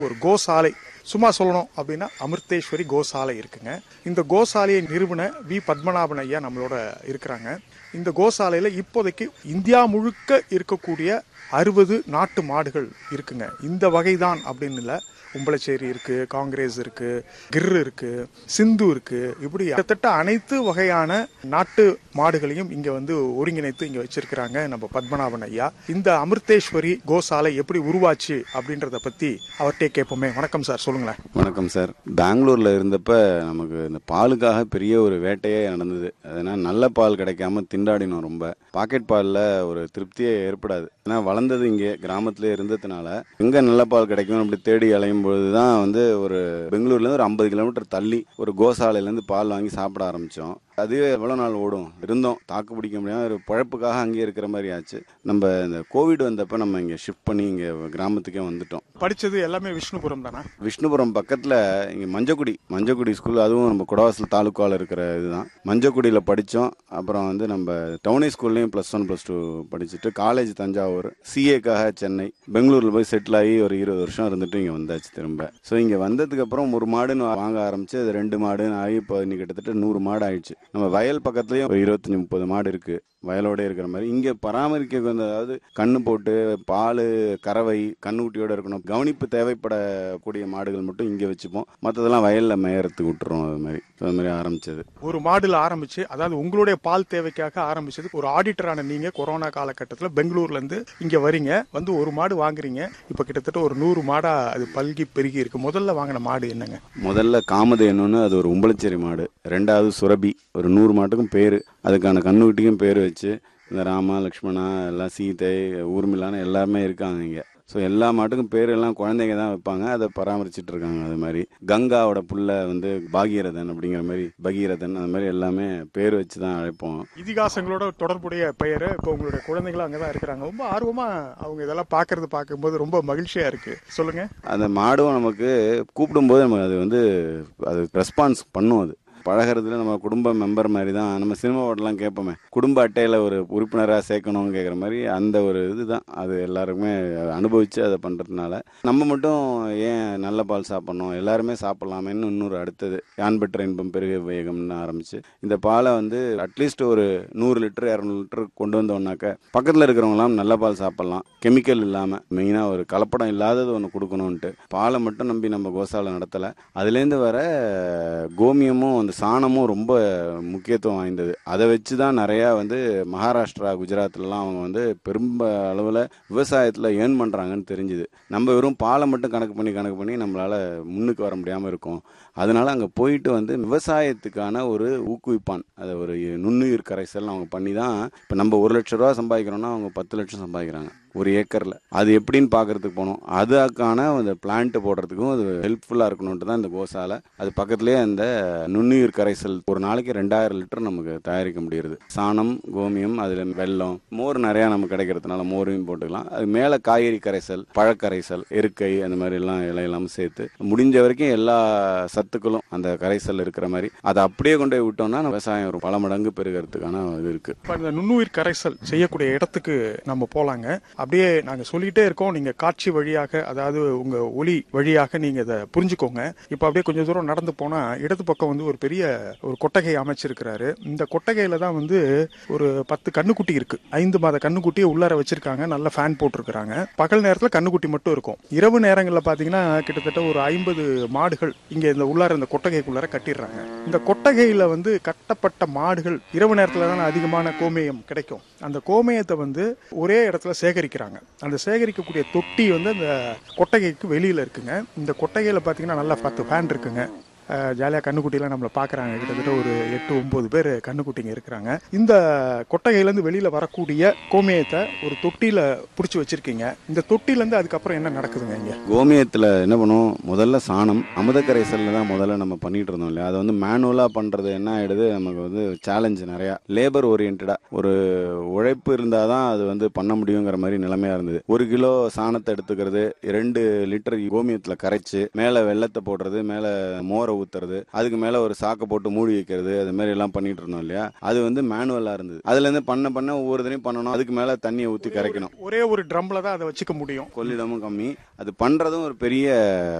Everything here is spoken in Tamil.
ஒரு கோசாலை சும்மா சொல்லணும் அப்படின்னா அமிர்தேஸ்வரி கோசாலை இருக்குங்க இந்த கோசாலையை நிறுவன வி பத்மநாபன் ஐயா நம்மளோட இருக்கிறாங்க இந்த கோசாலையில் இப்போதைக்கு இந்தியா முழுக்க இருக்கக்கூடிய அறுபது நாட்டு மாடுகள் இருக்குங்க இந்த வகைதான் அப்படின்னு இல்லை உம்பளச்சேரி இருக்கு காங்கிரஸ் இருக்கு கிர் இருக்கு சிந்து இருக்கு இப்படி கிட்டத்தட்ட அனைத்து வகையான நாட்டு மாடுகளையும் இங்க வந்து ஒருங்கிணைத்து இங்க வச்சிருக்கிறாங்க நம்ம பத்மநாபன் ஐயா இந்த அமிர்தேஸ்வரி கோசாலை எப்படி உருவாச்சு அப்படின்றத பத்தி அவர்கிட்டே கேட்போமே வணக்கம் சார் சொல்லுங்களேன் வணக்கம் சார் பெங்களூர்ல இருந்தப்ப நமக்கு இந்த பாலுக்காக பெரிய ஒரு வேட்டையே நடந்தது அதனால் நல்ல பால் கிடைக்காம திண்டாடினோம் ரொம்ப பாக்கெட் பாலில் ஒரு திருப்தியே ஏற்படாது ஏன்னா வளர்ந்தது இங்கே கிராமத்திலே இருந்ததுனால எங்கே நல்ல பால் கிடைக்கும் அப்படி தேடி அலையும் பொழுது தான் வந்து ஒரு பெங்களூர்லேருந்து ஒரு ஐம்பது கிலோமீட்டர் தள்ளி ஒரு கோசாலையிலேருந்து பால் வாங்கி சாப்பிட ஆரம்பித்தோம் அதுவே எவ்வளோ நாள் ஓடும் இருந்தோம் தாக்கு பிடிக்க முடியாம ஒரு பழப்புக்காக அங்கேயே இருக்கிற மாதிரி ஆச்சு நம்ம இந்த கோவிட் வந்தப்ப நம்ம இங்கே ஷிஃப்ட் பண்ணி இங்கே கிராமத்துக்கே வந்துட்டோம் படிச்சது எல்லாமே விஷ்ணுபுரம் தானே விஷ்ணுபுரம் பக்கத்தில் இங்கே மஞ்சக்குடி மஞ்சக்குடி ஸ்கூல் அதுவும் நம்ம குடவாசல் தாலுக்காவில் இருக்கிற இதுதான் மஞ்சக்குடியில் படித்தோம் அப்புறம் வந்து நம்ம டவுனி ஸ்கூல்லையும் ப்ளஸ் ஒன் ப்ளஸ் டூ படிச்சுட்டு காலேஜ் தஞ்சாவூர் சிஏக்காக சென்னை பெங்களூரில் போய் செட்டில் ஆகி ஒரு இருபது வருஷம் இருந்துட்டு இங்கே வந்தாச்சு திரும்ப ஸோ இங்கே வந்ததுக்கு அப்புறம் ஒரு மாடுன்னு வாங்க ஆரம்பிச்சு அது ரெண்டு மாடுன்னு ஆகி இப்போ இன்னைக்கு கிட்டத்தட்ட நூறு மாடு ஆயிடுச்சு நம்ம வயல் பக்கத்துலேயும் ஒரு இருபத்தஞ்சி முப்பது மாடு இருக்கு வயலோட இருக்கிற மாதிரி இங்கே பராமரிக்க வந்து அதாவது கண்ணு போட்டு பால் கறவை கண்ணுக்குட்டியோட இருக்கணும் கவனிப்பு தேவைப்படக்கூடிய மாடுகள் மட்டும் இங்கே வச்சுப்போம் மற்றதெல்லாம் வயலில் மேயறதுக்கு விட்டுறோம் அது மாதிரி So, அது மாதிரி ஆரம்பிச்சது ஒரு மாடுல ஆரம்பிச்சு அதாவது உங்களுடைய பால் தேவைக்காக ஆரம்பிச்சது ஒரு ஆடிட்டரான நீங்க கொரோனா காலகட்டத்தில் பெங்களூர்ல இருந்து இங்க வரீங்க வந்து ஒரு மாடு வாங்குறீங்க இப்ப கிட்டத்தட்ட ஒரு நூறு மாடா அது பல்கி பெருகி இருக்கு முதல்ல வாங்கின மாடு என்னங்க முதல்ல காமதேனுன்னு அது ஒரு உம்பளச்சேரி மாடு ரெண்டாவது சுரபி ஒரு நூறு மாட்டுக்கும் பேர் அதுக்கான கண்ணுக்குட்டிக்கும் பேர் வச்சு இந்த ராமா லக்ஷ்மணா எல்லாம் சீதை ஊர்மிளான்னு எல்லாருமே இருக்காங்க இங்கே ஸோ எல்லா மாட்டுக்கும் பேர் எல்லாம் குழந்தைங்க தான் வைப்பாங்க அதை பராமரிச்சுட்டு இருக்காங்க அது மாதிரி கங்காவோட புள்ள வந்து பாகீரதன் அப்படிங்கிற மாதிரி பகீரதன் அந்த மாதிரி எல்லாமே பேர் வச்சு தான் அழைப்போம் இதிகாசங்களோட தொடர்புடைய பெயர் இப்போ உங்களுடைய குழந்தைங்களும் அங்கதான் இருக்கிறாங்க ரொம்ப ஆர்வமா அவங்க இதெல்லாம் பாக்குறது பார்க்கும்போது ரொம்ப மகிழ்ச்சியா இருக்கு சொல்லுங்க அந்த மாடும் நமக்கு கூப்பிடும்போது நம்ம அது வந்து அது ரெஸ்பான்ஸ் பண்ணும் அது பழகிறதுல நம்ம குடும்ப மெம்பர் மாதிரி தான் நம்ம சினிமா ஓட்டெல்லாம் கேட்போமே குடும்ப அட்டையில் ஒரு உறுப்பினராக சேர்க்கணும்னு கேட்குற மாதிரி அந்த ஒரு இதுதான் அது எல்லாருக்குமே அனுபவித்து அதை பண்ணுறதுனால நம்ம மட்டும் ஏன் நல்ல பால் சாப்பிட்ணும் எல்லாருமே சாப்பிட்லாமேன்னு இன்னொரு அடுத்தது யான் பெற்ற இன்பம் பெருக வேகம்னு ஆரம்பிச்சு இந்த பாலை வந்து அட்லீஸ்ட் ஒரு நூறு லிட்டர் இரநூறு லிட்டர் கொண்டு வந்தோம்னாக்க பக்கத்தில் இருக்கிறவங்களாம் நல்ல பால் சாப்பிட்லாம் கெமிக்கல் இல்லாமல் மெயினாக ஒரு கலப்படம் இல்லாதது ஒன்று கொடுக்கணுன்ட்டு பாலை மட்டும் நம்பி நம்ம கோசாலை நடத்தலை அதுலேருந்து வர கோமியமும் அந்த சாணமும் ரொம்ப முக்கியத்துவம் வாய்ந்தது அதை வச்சு தான் நிறையா வந்து மகாராஷ்டிரா குஜராத்லலாம் அவங்க வந்து பெரும்ப அளவில் விவசாயத்தில் ஏர்ன் பண்ணுறாங்கன்னு தெரிஞ்சுது நம்ம வெறும் பாலை மட்டும் கணக்கு பண்ணி கணக்கு பண்ணி நம்மளால் முன்னுக்கு வர முடியாமல் இருக்கும் அதனால அங்கே போயிட்டு வந்து விவசாயத்துக்கான ஒரு ஊக்குவிப்பான் அதை ஒரு நுண்ணுயிர் கரைசல் அவங்க பண்ணி தான் இப்போ நம்ம ஒரு லட்ச ரூபா சம்பாதிக்கிறோம்னா அவங்க பத்து லட்சம் சம்பாதிக்கிறாங்க ஒரு ஏக்கரில் அது எப்படின்னு பார்க்கறதுக்கு போனோம் அதுக்கான அந்த பிளான்ட் போடுறதுக்கும் அது ஹெல்ப்ஃபுல்லாக இருக்கணுன்ட்டு தான் இந்த கோசாலை அது பக்கத்துலேயே அந்த நுண்ணுயிர் கரைசல் ஒரு நாளைக்கு ரெண்டாயிரம் லிட்டர் நமக்கு தயாரிக்க முடியுது சாணம் கோமியம் அதில் வெல்லம் மோர் நிறையா நமக்கு கிடைக்கிறதுனால மோரையும் போட்டுக்கலாம் அது மேலே காய்கறி கரைசல் பழக்கரைசல் எருக்கை அந்த மாதிரி எல்லாம் இலையெல்லாம் சேர்த்து முடிஞ்ச வரைக்கும் எல்லா சத்துக்களும் அந்த கரைசல் இருக்கிற மாதிரி அதை அப்படியே கொண்டு போய் விட்டோம்னா விவசாயம் ஒரு பல மடங்கு பெருகிறதுக்கான இது இருக்கு இப்ப இந்த நுண்ணுயிர் கரைசல் செய்யக்கூடிய இடத்துக்கு நம்ம போலாங்க அப்படியே நாங்க சொல்லிட்டே இருக்கோம் நீங்க காட்சி வழியாக அதாவது உங்க ஒளி வழியாக நீங்க இதை புரிஞ்சுக்கோங்க இப்ப அப்படியே கொஞ்சம் தூரம் நடந்து போனா இடது பக்கம் வந்து ஒரு பெரிய ஒரு கொட்டகை அமைச்சிருக்கிறாரு இந்த கொட்டகையில தான் வந்து ஒரு பத்து கண்ணுக்குட்டி இருக்கு ஐந்து மாத கண்ணுக்குட்டியை உள்ளார வச்சிருக்காங்க நல்ல ஃபேன் போட்டிருக்கிறாங்க பகல் நேரத்துல கண்ணுக்குட்டி மட்டும் இருக்கும் இரவு நேரங்களில் பாத்தீங்கன்னா கிட்டத்தட்ட ஒரு ஐம்பது மாடுகள் இங்க இந்த உள்ளார இந்த கொட்டகைக்குள்ளார கட்டிடுறாங்க இந்த கொட்டகையில வந்து கட்டப்பட்ட மாடுகள் இரவு நேரத்துல தான் அதிகமான கோமேயம் கிடைக்கும் அந்த கோமேயத்தை வந்து ஒரே இடத்துல சேகரிக்கிறாங்க அந்த சேகரிக்கக்கூடிய தொட்டி வந்து அந்த கொட்டகைக்கு வெளியில இருக்குங்க இந்த கொட்டகையில பாத்தீங்கன்னா நல்லா பத்து ஃபேன் இருக்குங்க ஜாலியாக கண்ணுக்குட்டிலாம் நம்மளை பார்க்குறாங்க கிட்டத்தட்ட ஒரு எட்டு ஒம்பது பேர் கண்ணுக்குட்டிங்க இருக்கிறாங்க இந்த கொட்டகையிலேருந்து வெளியில் வரக்கூடிய கோமியத்தை ஒரு தொட்டியில் பிடிச்சி வச்சிருக்கீங்க இந்த தொட்டிலேருந்து அதுக்கப்புறம் என்ன நடக்குதுங்க இங்கே கோமியத்தில் என்ன பண்ணுவோம் முதல்ல சாணம் அமுத கரைசலில் தான் முதல்ல நம்ம பண்ணிட்டு இருந்தோம் இல்லையா அதை வந்து மேனுவலாக பண்ணுறது என்ன ஆகிடுது நமக்கு வந்து சேலஞ்சு நிறையா லேபர் ஓரியன்டாக ஒரு உழைப்பு இருந்தால் தான் அது வந்து பண்ண முடியுங்கிற மாதிரி நிலைமையாக இருந்தது ஒரு கிலோ சாணத்தை எடுத்துக்கிறது ரெண்டு லிட்டர் கோமியத்தில் கரைச்சு மேலே வெள்ளத்தை போடுறது மேலே மோரை மோரை ஊத்துறது அதுக்கு மேல ஒரு சாக்கை போட்டு மூடி வைக்கிறது அது மாதிரி எல்லாம் பண்ணிட்டு இருந்தோம் இல்லையா அது வந்து மேனுவலா இருந்தது அதுல இருந்து பண்ண பண்ண ஒவ்வொரு தடையும் பண்ணணும் அதுக்கு மேல தண்ணியை ஊத்தி கரைக்கணும் ஒரே ஒரு ட்ரம்ல தான் அதை வச்சுக்க முடியும் கொள்ளிடமும் கம்மி அது பண்றதும் ஒரு பெரிய